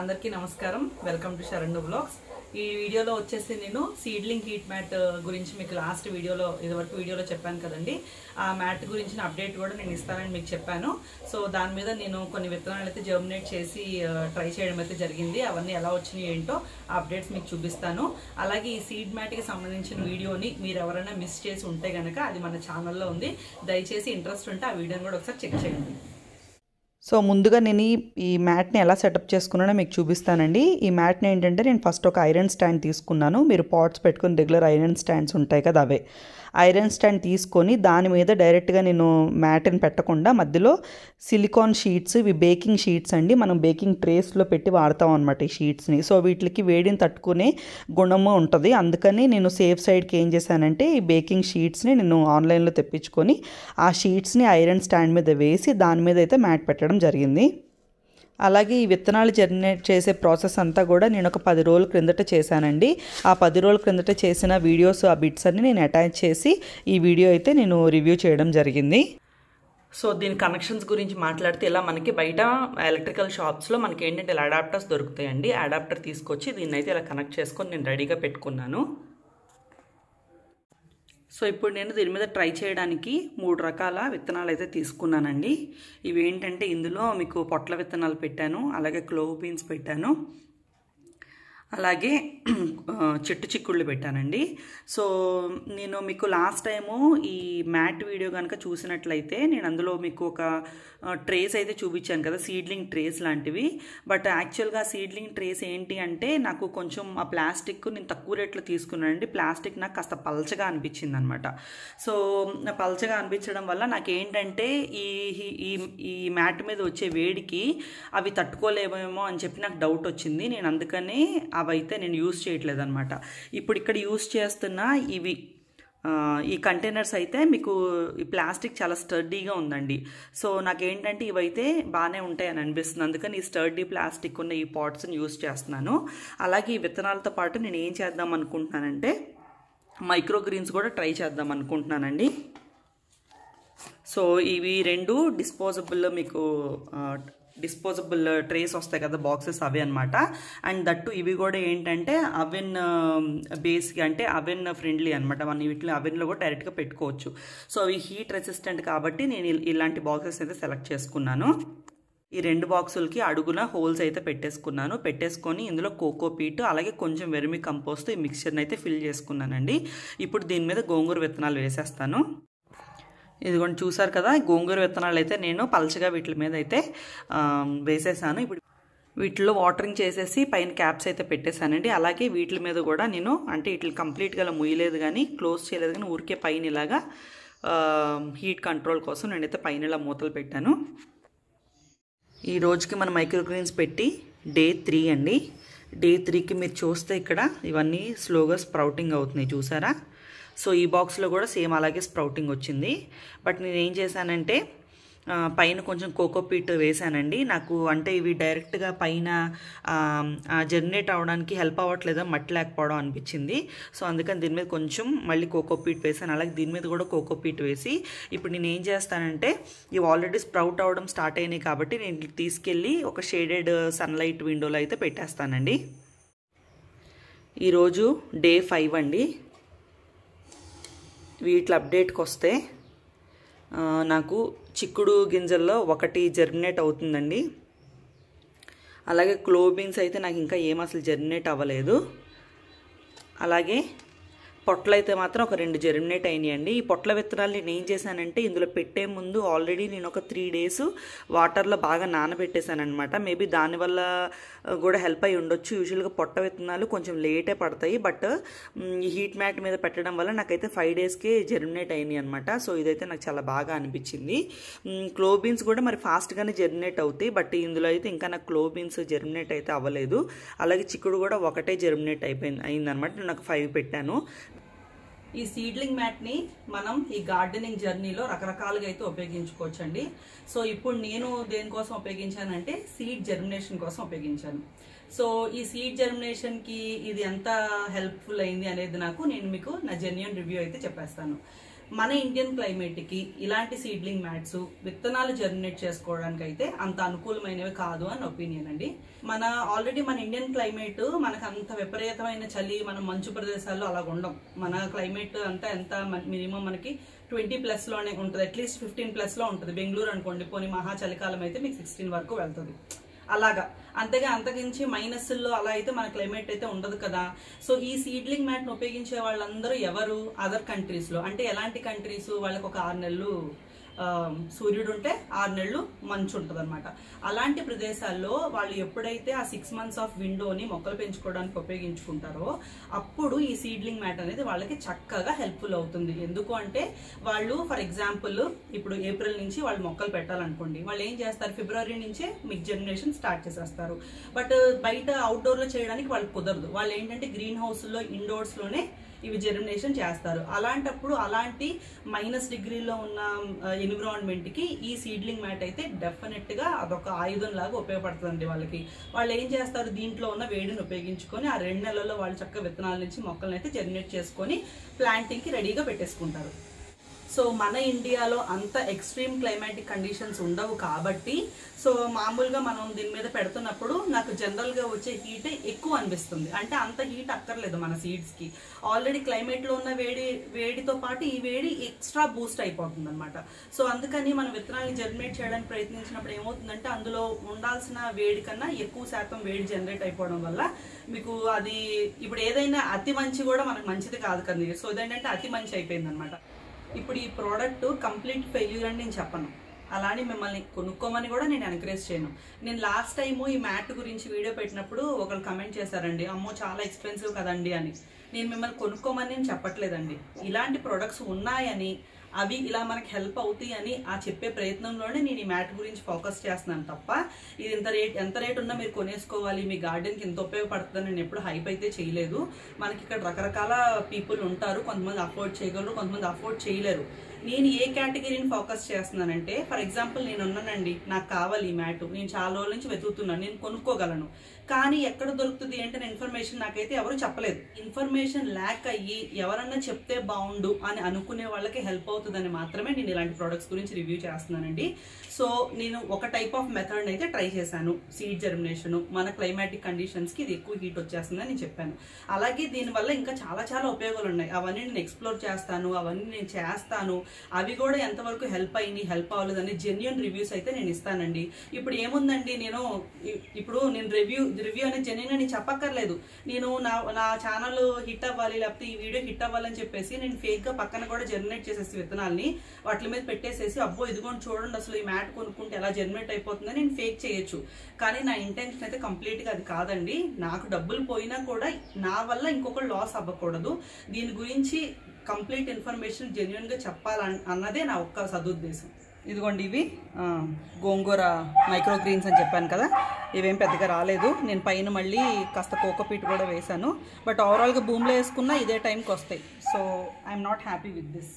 అందరికీ నమస్కారం welcome to Sharan blogs ఈ వీడియోలో వచ్చేసి నేను సీడ్లింగ్ హీట్ మ్యాట్ గురించి మీకు లాస్ట్ వీడియోలో ఇదివరకు వీడియోలో చెప్పాను కదండి ఆ మ్యాట్ గురించిన అప్డేట్ కూడా నేను ఇస్తానని మీకు చెప్పాను సో దాని మీద నేను కొన్ని విత్తనాలు అయితే జర్మినేట్ చేసి ట్రై చేయడం అయితే జరిగింది అవన్నీ ఎలా వచ్చినాయి ఏంటో ఆ అప్డేట్స్ మీకు చూపిస్తాను అలాగే ఈ సీడ్ మ్యాట్కి సంబంధించిన వీడియోని మీరు ఎవరైనా మిస్ చేసి ఉంటే కనుక అది మన ఛానల్లో ఉంది దయచేసి ఇంట్రెస్ట్ ఉంటే ఆ వీడియోని కూడా ఒకసారి చెక్ చేయండి సో ముందుగా నేను ఈ ఈ మ్యాట్ని ఎలా సెటప్ చేసుకున్నానో మీకు చూపిస్తానండి ఈ మ్యాట్ని ఏంటంటే నేను ఫస్ట్ ఒక ఐరన్ స్టాండ్ తీసుకున్నాను మీరు పాట్స్ పెట్టుకుని రెగ్యులర్ ఐరన్ స్టాండ్స్ ఉంటాయి కదా అవే ఐరన్ స్టాండ్ తీసుకొని దాని మీద డైరెక్ట్గా నేను మ్యాట్ని పెట్టకుండా మధ్యలో సిలికాన్ షీట్స్ ఇవి బేకింగ్ షీట్స్ అండి మనం బేకింగ్ ట్రేస్లో పెట్టి వాడతాం అనమాట ఈ షీట్స్ని సో వీటికి వేడిని తట్టుకునే గుణము ఉంటుంది అందుకని నేను సేఫ్ సైడ్కి ఏం చేశానంటే ఈ బేకింగ్ షీట్స్ని నేను ఆన్లైన్లో తెప్పించుకొని ఆ షీట్స్ని ఐరన్ స్టాండ్ మీద వేసి దాని మీద అయితే మ్యాట్ పెట్టడం జరిగింది అలాగే ఈ విత్తనాలు జర్నేట్ చేసే ప్రాసెస్ అంతా కూడా నేను ఒక పది రోజుల క్రిందట చేశానండి ఆ పది రోజుల క్రిందట చేసిన వీడియోస్ ఆ బిట్స్ అన్ని నేను అటాచ్ చేసి ఈ వీడియో అయితే నేను రివ్యూ చేయడం జరిగింది సో దీని కనెక్షన్స్ గురించి మాట్లాడితే ఇలా మనకి బయట ఎలక్ట్రికల్ షాప్స్లో మనకి ఏంటంటే ఇలా అడాప్టర్స్ దొరుకుతాయండి అడాప్టర్ తీసుకొచ్చి దీన్ని అయితే ఇలా కనెక్ట్ చేసుకొని నేను రెడీగా పెట్టుకున్నాను సో ఇప్పుడు నేను దీని మీద ట్రై చేయడానికి మూడు రకాల విత్తనాలు అయితే తీసుకున్నానండి ఇవి ఏంటంటే ఇందులో మీకు పొట్ల విత్తనాలు పెట్టాను అలాగే క్లోవ్ బీన్స్ పెట్టాను అలాగే చెట్టు చిక్కుళ్ళు పెట్టానండి సో నేను మీకు లాస్ట్ టైము ఈ మ్యాట్ వీడియో కనుక చూసినట్లయితే నేను అందులో మీకు ఒక ట్రేస్ అయితే చూపించాను కదా సీడ్లింగ్ ట్రేస్ లాంటివి బట్ యాక్చువల్గా సీడ్లింగ్ ట్రేస్ ఏంటి అంటే నాకు కొంచెం ఆ ప్లాస్టిక్ నేను తక్కువ రేట్లో తీసుకున్నానండి ప్లాస్టిక్ నాకు కాస్త పల్చగా అనిపించింది అనమాట సో పల్చగా అనిపించడం వల్ల నాకు ఏంటంటే ఈ ఈ ఈ మ్యాట్ మీద వచ్చే వేడికి అవి తట్టుకోలేమేమో అని చెప్పి నాకు డౌట్ వచ్చింది నేను అందుకనే అవైతే నేను యూస్ చేయట్లేదు అనమాట ఇప్పుడు ఇక్కడ యూస్ చేస్తున్న ఇవి ఈ కంటైనర్స్ అయితే మీకు ఈ ప్లాస్టిక్ చాలా స్టర్డీగా ఉందండి సో నాకేంటంటే ఇవైతే బాగానే ఉంటాయని అనిపిస్తుంది అందుకని ఈ స్టర్డీ ప్లాస్టిక్ ఉన్న ఈ పాట్స్ని యూస్ చేస్తున్నాను అలాగే ఈ విత్తనాలతో పాటు నేను ఏం చేద్దాం అనుకుంటున్నానంటే మైక్రో గ్రీన్స్ కూడా ట్రై చేద్దాం అనుకుంటున్నానండి సో ఇవి రెండు డిస్పోజబుల్ మీకు డిస్పోజబుల్ ట్రేస్ వస్తాయి కదా బాక్సెస్ అవి అనమాట అండ్ దట్టు ఇవి కూడా ఏంటంటే అవెన్ బేస్కి అంటే అవెన్ ఫ్రెండ్లీ అనమాట మన వీటిలో అవెన్లో కూడా డైరెక్ట్గా పెట్టుకోవచ్చు సో అవి హీట్ రెసిస్టెంట్ కాబట్టి నేను ఇలాంటి బాక్సెస్ అయితే సెలెక్ట్ చేసుకున్నాను ఈ రెండు బాక్సులకి అడుగున హోల్స్ అయితే పెట్టేసుకున్నాను పెట్టేసుకొని ఇందులో కోకో పీట్ అలాగే కొంచెం వెరిమి కంపోస్ట్ ఈ మిక్చర్ని అయితే ఫిల్ చేసుకున్నానండి ఇప్పుడు దీని మీద గోంగూర విత్తనాలు వేసేస్తాను ఇదిగోండి చూసారు కదా గోంగూర విత్తనాలు అయితే నేను పలచగా వీటి మీద అయితే వేసేసాను ఇప్పుడు వీటిలో వాటరింగ్ చేసేసి పైన క్యాప్స్ అయితే పెట్టేశానండి అలాగే వీటి మీద కూడా నేను అంటే వీటిని కంప్లీట్గా అలా ముయ్యలేదు కానీ క్లోజ్ చేయలేదు కానీ ఊరికే పైన ఇలాగా హీట్ కంట్రోల్ కోసం నేనైతే పైన ఇలా మూతలు పెట్టాను ఈ రోజుకి మన మైక్రోగ్రీన్స్ పెట్టి డే త్రీ అండి డే త్రీకి మీరు చూస్తే ఇక్కడ ఇవన్నీ స్లోగా స్ప్రౌటింగ్ అవుతున్నాయి చూసారా సో ఈ బాక్స్లో కూడా సేమ్ అలాగే స్ప్రౌటింగ్ వచ్చింది బట్ నేను ఏం చేశానంటే పైన కొంచెం కోకోపీట్ వేసానండి నాకు అంటే ఇవి డైరెక్ట్గా పైన జర్నేట్ అవడానికి హెల్ప్ అవ్వట్లేదో మట్టి లేకపోవడం అనిపించింది సో అందుకని దీని మీద కొంచెం మళ్ళీ కోకోపీట్ వేసాను అలాగే దీని మీద కూడా కోకోపీట్ వేసి ఇప్పుడు నేను ఏం చేస్తానంటే ఇవి ఆల్రెడీ స్ప్రౌట్ అవ్వడం స్టార్ట్ అయినాయి కాబట్టి నేను తీసుకెళ్ళి ఒక షేడెడ్ సన్లైట్ విండోలో అయితే పెట్టేస్తానండి ఈరోజు డే ఫైవ్ అండి వీటి అప్డేట్కి వస్తే నాకు చిక్కుడు గింజల్లో ఒకటి జర్మినేట్ అవుతుందండి అలాగే క్లోబీన్స్ అయితే నాకు ఇంకా ఏం అసలు జర్మినేట్ అవ్వలేదు అలాగే పొట్లు అయితే మాత్రం ఒక రెండు జర్మినేట్ అయినాయండి ఈ పొట్ల విత్తనాలు నేను ఏం చేశానంటే ఇందులో పెట్టే ముందు ఆల్రెడీ నేను ఒక త్రీ డేస్ వాటర్లో బాగా నానబెట్టేశాను అనమాట మేబీ దానివల్ల కూడా హెల్ప్ అయి ఉండొచ్చు యూజువల్గా పొట్ట విత్తనాలు కొంచెం లేటే పడతాయి బట్ ఈ హీట్ మ్యాట్ మీద పెట్టడం వల్ల నాకైతే ఫైవ్ డేస్కే జర్మినేట్ అయినాయి అనమాట సో ఇదైతే నాకు చాలా బాగా అనిపించింది క్లోబీన్స్ కూడా మరి ఫాస్ట్గానే జర్మినేట్ అవుతాయి బట్ ఇందులో అయితే ఇంకా నాకు క్లోబీన్స్ జర్మినేట్ అయితే అవ్వలేదు అలాగే చిక్కుడు కూడా ఒకటే జర్మినేట్ అయిపోయింది అయిందనమాట నాకు ఫైవ్ పెట్టాను ఈ సీడ్లింగ్ మ్యాట్ని మనం ఈ గార్డెనింగ్ జర్నీలో రకరకాలుగా అయితే ఉపయోగించుకోవచ్చండి సో ఇప్పుడు నేను దేనికోసం ఉపయోగించానంటే సీడ్ జర్మినేషన్ కోసం ఉపయోగించాను సో ఈ సీడ్ జర్మినేషన్కి ఇది ఎంత హెల్ప్ఫుల్ అయింది అనేది నాకు నేను మీకు నా జెన్యున్ రివ్యూ అయితే చెప్పేస్తాను మన ఇండియన్ క్లైమేట్కి ఇలాంటి సీడ్లింగ్ మ్యాట్స్ విత్తనాలు జర్మినేట్ చేసుకోవడానికి అయితే అంత అనుకూలమైనవి కాదు అని ఒపీనియన్ అండి మన ఆల్రెడీ మన ఇండియన్ క్లైమేట్ మనకు అంత విపరీతమైన చలి మనం మంచు ప్రదేశాల్లో అలా ఉండం మన క్లైమేట్ అంతా ఎంత మినిమం మనకి ట్వంటీ ప్లస్ లోనే ఉంటుంది అట్లీస్ట్ ఫిఫ్టీన్ ప్లస్ లో ఉంటుంది బెంగళూరు అనుకోండి పోనీ మహా చలికాలం అయితే మీకు సిక్స్టీన్ వరకు వెళ్తుంది అలాగా అంతగా అంతకించి మైనస్లో అలా అయితే మన క్లైమేట్ అయితే ఉండదు కదా సో ఈ సీడ్లింగ్ మ్యాట్ను ఉపయోగించే వాళ్ళందరూ ఎవరు అదర్ కంట్రీస్లో అంటే ఎలాంటి కంట్రీస్ వాళ్ళకి ఒక ఆరు నెలలు ఆ, సూర్యుడు ఉంటే ఆరు నెలలు మంచు ఉంటుంది అనమాట అలాంటి ప్రదేశాల్లో వాళ్ళు ఎప్పుడైతే ఆ సిక్స్ మంత్స్ ఆఫ్ విండోని మొక్కలు పెంచుకోవడానికి ఉపయోగించుకుంటారో అప్పుడు ఈ సీడ్లింగ్ మ్యాట్ అనేది వాళ్ళకి చక్కగా హెల్ప్ఫుల్ అవుతుంది ఎందుకు అంటే వాళ్ళు ఫర్ ఎగ్జాంపుల్ ఇప్పుడు ఏప్రిల్ నుంచి వాళ్ళు మొక్కలు పెట్టాలనుకోండి వాళ్ళు ఏం చేస్తారు ఫిబ్రవరి నుంచే మీకు జనరేషన్ స్టార్ట్ చేసేస్తారు బట్ బయట అవుట్డోర్లో చేయడానికి వాళ్ళకి కుదరదు వాళ్ళు ఏంటంటే గ్రీన్ హౌస్లో ఇండోర్స్లోనే ఇవి జెర్మినేషన్ చేస్తారు అలాంటప్పుడు అలాంటి మైనస్ డిగ్రీలో ఉన్న ఎన్విరాన్మెంట్ కి ఈ సీడ్లింగ్ మ్యాట్ అయితే డెఫినెట్ గా అదొక ఆయుధం లాగా ఉపయోగపడుతుంది వాళ్ళకి వాళ్ళు ఏం చేస్తారు దీంట్లో ఉన్న వేడిని ఉపయోగించుకొని ఆ రెండు నెలల్లో వాళ్ళు చక్కగా విత్తనాల నుంచి మొక్కలను అయితే జెర్మినేట్ చేసుకొని ప్లాంటింగ్ కి రెడీగా పెట్టేసుకుంటారు సో మన ఇండియాలో అంత ఎక్స్ట్రీమ్ క్లైమాటిక్ కండిషన్స్ ఉండవు కాబట్టి సో మామూలుగా మనం దీని మీద పెడుతున్నప్పుడు నాకు జనరల్గా వచ్చే హీట్ ఎక్కువ అనిపిస్తుంది అంటే అంత హీట్ అక్కర్లేదు మన సీడ్స్కి ఆల్రెడీ క్లైమేట్లో ఉన్న వేడి వేడితో పాటు ఈ వేడి ఎక్స్ట్రా బూస్ట్ అయిపోతుంది అనమాట సో అందుకని మనం విత్తనాన్ని జర్మినేట్ చేయడానికి ప్రయత్నించినప్పుడు ఏమవుతుందంటే అందులో ఉండాల్సిన వేడి కన్నా ఎక్కువ శాతం వేడి జనరేట్ అయిపోవడం వల్ల మీకు అది ఇప్పుడు ఏదైనా అతి మంచి కూడా మనకు మంచిది కాదు కదా సో ఇదేంటంటే అతి మంచి అయిపోయింది అనమాట ఇప్పుడు ఈ ప్రోడక్ట్ కంప్లీట్ ఫెయిల్యూర్ అని నేను చెప్పను అలానే మిమ్మల్ని కొనుక్కోమని కూడా నేను ఎంకరేజ్ చేయను నేను లాస్ట్ టైము ఈ మ్యాట్ గురించి వీడియో పెట్టినప్పుడు ఒకరు కమెంట్ చేశారండి అమ్మో చాలా ఎక్స్పెన్సివ్ కదండి అని నేను మిమ్మల్ని కొనుక్కోమని నేను చెప్పట్లేదండి ఇలాంటి ప్రొడక్ట్స్ ఉన్నాయని అవి ఇలా మనకి హెల్ప్ అవుతాయి అని ఆ చెప్పే ప్రయత్నంలోనే నేను ఈ మ్యాట్ గురించి ఫోకస్ చేస్తున్నాను తప్ప ఇది ఇంత రేట్ ఎంత రేట్ ఉన్నా మీరు కొనేసుకోవాలి మీ గార్డెన్కి ఇంత ఉపయోగపడుతుందని నేను ఎప్పుడు హైప్ అయితే చేయలేదు మనకి ఇక్కడ రకరకాల పీపుల్ ఉంటారు కొంతమంది అఫోర్డ్ చేయగలరు కొంతమంది అఫోర్డ్ చేయలేరు నేను ఏ కేటగిరీని ఫోకస్ చేస్తున్నానంటే ఫర్ ఎగ్జాంపుల్ నేను ఉన్నానండి నాకు కావాలి ఈ మ్యాట్ నేను చాలా రోజుల నుంచి వెతుకుతున్నాను నేను కొనుక్కోగలను కానీ ఎక్కడ దొరుకుతుంది ఏంటనే ఇన్ఫర్మేషన్ నాకైతే ఎవరు చెప్పలేదు ఇన్ఫర్మేషన్ ల్యాక్ అయ్యి ఎవరన్నా చెప్తే బాగుండు అని అనుకునే వాళ్ళకి హెల్ప్ అవుతుందని మాత్రమే నేను ఇలాంటి ప్రొడక్ట్స్ గురించి రివ్యూ చేస్తున్నానండి సో నేను ఒక టైప్ ఆఫ్ మెథడ్ అయితే ట్రై చేశాను సీడ్ జర్మినేషన్ మన క్లైమాటిక్ కండిషన్స్కి ఇది ఎక్కువ హీట్ వచ్చేస్తుందని నేను చెప్పాను అలాగే దీనివల్ల ఇంకా చాలా చాలా ఉపయోగాలు ఉన్నాయి అవన్నీ నేను ఎక్స్ప్లోర్ చేస్తాను అవన్నీ నేను చేస్తాను అవి కూడా ఎంతవరకు హెల్ప్ అయింది హెల్ప్ అవ్వలేదని జెన్యున్ రివ్యూస్ అయితే నేను ఇస్తానండి ఇప్పుడు ఏముందండి నేను ఇ- ఇప్పుడు నేను రివ్యూ రివ్యూ అనేది జెన్యున్ అని చెప్పక్కర్లేదు నేను నా నా ఛానల్ హిట్ అవ్వాలి లేకపోతే ఈ వీడియో హిట్ అవ్వాలని చెప్పేసి నేను ఫేక్ గా పక్కన కూడా జర్మినేట్ చేసేసి విత్తనాల్ని వాటి మీద పెట్టేసేసి అబ్బో ఇదిగోండి చూడండి అసలు ఈ మ్యాట్ కొనుక్కుంటే ఎలా జర్మినేట్ అయిపోతుందని నేను ఫేక్ చేయొచ్చు కానీ నా ఇంటెన్షన్ అయితే కంప్లీట్ గా అది కాదండి నాకు డబ్బులు పోయినా కూడా నా వల్ల ఇంకొకరు లాస్ అవ్వకూడదు దీని గురించి కంప్లీట్ ఇన్ఫర్మేషన్ జెన్యున్ గా చెప్పాలని అన్నదే నా ఒక్క సదుద్దేశం ఇదిగోండి ఇవి ఆ, గోంగూర మైక్రో గ్రీన్స్ అని చెప్పాను కదా ఇవేం పెద్దగా రాలేదు నేను పైన మళ్ళీ కాస్త కోకోపీట్ కూడా వేశాను బట్ ఓవరాల్గా భూమిలో వేసుకున్నా ఇదే టైంకి వస్తాయి so I'm not happy with this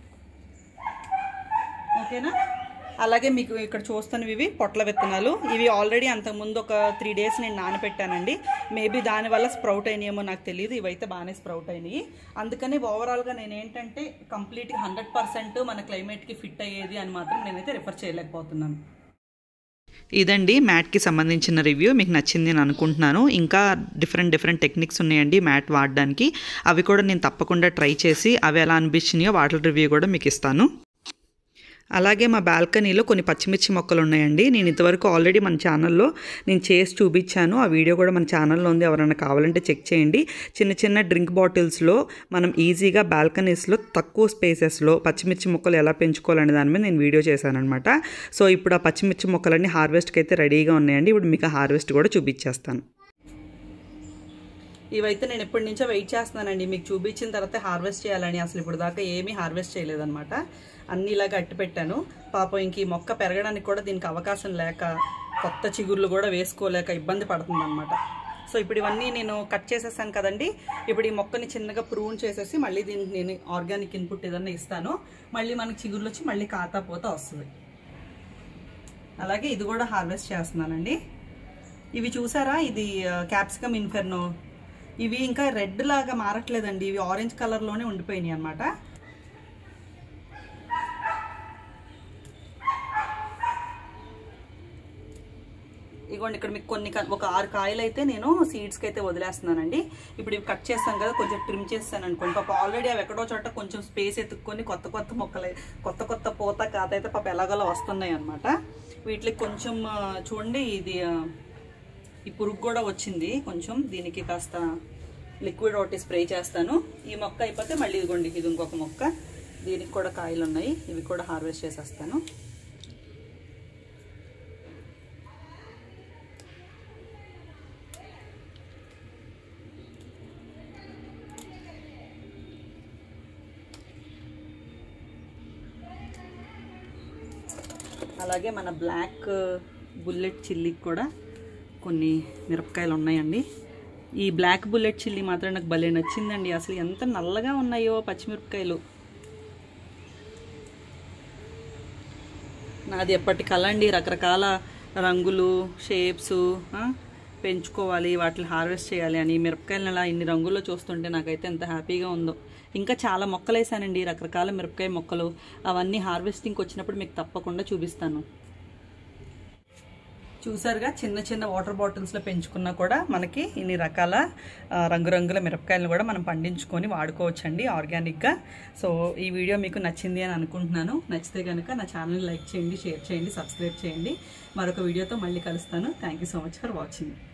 ఓకేనా అలాగే మీకు ఇక్కడ చూస్తున్నవి ఇవి పొట్ల విత్తనాలు ఇవి ఆల్రెడీ అంతకుముందు ఒక త్రీ డేస్ నేను నానబెట్టానండి మేబీ దానివల్ల స్ప్రౌట్ అయినాయేమో నాకు తెలియదు ఇవైతే బాగానే స్ప్రౌట్ అయినాయి అందుకని ఓవరాల్గా నేను ఏంటంటే కంప్లీట్గా హండ్రెడ్ పర్సెంట్ మన క్లైమేట్కి ఫిట్ అయ్యేది అని మాత్రం నేనైతే రిఫర్ చేయలేకపోతున్నాను ఇదండి మ్యాట్కి సంబంధించిన రివ్యూ మీకు నచ్చింది అని అనుకుంటున్నాను ఇంకా డిఫరెంట్ డిఫరెంట్ టెక్నిక్స్ ఉన్నాయండి మ్యాట్ వాడడానికి అవి కూడా నేను తప్పకుండా ట్రై చేసి అవి ఎలా అనిపించినాయో వాటి రివ్యూ కూడా మీకు ఇస్తాను అలాగే మా బాల్కనీలో కొన్ని పచ్చిమిర్చి మొక్కలు ఉన్నాయండి నేను ఇంతవరకు ఆల్రెడీ మన ఛానల్లో నేను చేసి చూపించాను ఆ వీడియో కూడా మన ఛానల్లో ఉంది ఎవరైనా కావాలంటే చెక్ చేయండి చిన్న చిన్న డ్రింక్ బాటిల్స్లో మనం ఈజీగా బాల్కనీస్లో తక్కువ స్పేసెస్లో పచ్చిమిర్చి మొక్కలు ఎలా పెంచుకోవాలనే దాని మీద నేను వీడియో చేశానమాట సో ఇప్పుడు ఆ పచ్చిమిర్చి మొక్కలన్నీ హార్వెస్ట్కి అయితే రెడీగా ఉన్నాయండి ఇప్పుడు మీకు హార్వెస్ట్ కూడా చూపించేస్తాను ఇవైతే నేను ఎప్పటి నుంచో వెయిట్ చేస్తున్నానండి మీకు చూపించిన తర్వాత హార్వెస్ట్ చేయాలని అసలు ఇప్పుడు దాకా ఏమీ హార్వెస్ట్ చేయలేదన్నమాట అన్ని ఇలాగ అట్టి పెట్టాను పాపం ఇంక ఈ మొక్క పెరగడానికి కూడా దీనికి అవకాశం లేక కొత్త చిగుర్లు కూడా వేసుకోలేక ఇబ్బంది పడుతుంది అనమాట సో ఇప్పుడు ఇవన్నీ నేను కట్ చేసేసాను కదండి ఇప్పుడు ఈ మొక్కని చిన్నగా ప్రూన్ చేసేసి మళ్ళీ దీనికి నేను ఆర్గానిక్ ఇన్పుట్ ఏదన్నా ఇస్తాను మళ్ళీ మనకి చిగుర్లు వచ్చి మళ్ళీ కాతా పోతా వస్తుంది అలాగే ఇది కూడా హార్వెస్ట్ చేస్తున్నానండి ఇవి చూసారా ఇది క్యాప్సికమ్ ఇన్ఫెర్నో ఇవి ఇంకా రెడ్ లాగా మారట్లేదండి ఇవి ఆరెంజ్ కలర్లోనే ఉండిపోయినాయి అనమాట ఇగోండి ఇక్కడ మీకు కొన్ని కా- ఒక ఆరు కాయలు అయితే నేను సీడ్స్కి అయితే వదిలేస్తున్నానండి ఇప్పుడు ఇవి కట్ చేస్తాం కదా కొంచెం ట్రిమ్ చేస్తాను అనుకోండి పాప ఆల్రెడీ అవి ఎక్కడో చోట కొంచెం స్పేస్ ఎత్తుక్కొని కొత్త కొత్త మొక్కలు కొత్త కొత్త పూత కాత అయితే పాప ఎలాగోలా వస్తున్నాయి అనమాట వీటికి కొంచెం ఆ, చూడండి ఇది ఆ, ఈ పురుగు కూడా వచ్చింది కొంచెం దీనికి కాస్త లిక్విడ్ ఒకటి స్ప్రే చేస్తాను ఈ మొక్క అయిపోతే మళ్ళీ ఇదిగోండి ఇది ఇంకొక మొక్క దీనికి కూడా కాయలు ఉన్నాయి ఇవి కూడా హార్వెస్ట్ చేసేస్తాను అలాగే మన బ్లాక్ బుల్లెట్ చిల్లీకి కూడా కొన్ని మిరపకాయలు ఉన్నాయండి ఈ బ్లాక్ బుల్లెట్ చిల్లీ మాత్రం నాకు భలే నచ్చిందండి అసలు ఎంత నల్లగా ఉన్నాయో పచ్చిమిరపకాయలు నాది ఎప్పటి కళ అండి రకరకాల రంగులు షేప్స్ పెంచుకోవాలి వాటిని హార్వెస్ట్ చేయాలి అని ఈ మిరపకాయలను అలా ఇన్ని రంగుల్లో చూస్తుంటే నాకైతే ఎంత హ్యాపీగా ఉందో ఇంకా చాలా మొక్కలు వేసానండి రకరకాల మిరపకాయ మొక్కలు అవన్నీ హార్వెస్టింగ్కి వచ్చినప్పుడు మీకు తప్పకుండా చూపిస్తాను చూసారుగా చిన్న చిన్న వాటర్ బాటిల్స్లో పెంచుకున్నా కూడా మనకి ఇన్ని రకాల ఆ, రంగురంగుల మిరపకాయలను కూడా మనం పండించుకొని వాడుకోవచ్చండి ఆర్గానిక్గా సో ఈ వీడియో మీకు నచ్చింది అని అనుకుంటున్నాను నచ్చితే కనుక నా ఛానల్ని లైక్ చేయండి షేర్ చేయండి సబ్స్క్రైబ్ చేయండి మరొక వీడియోతో మళ్ళీ కలుస్తాను thank you so much for watching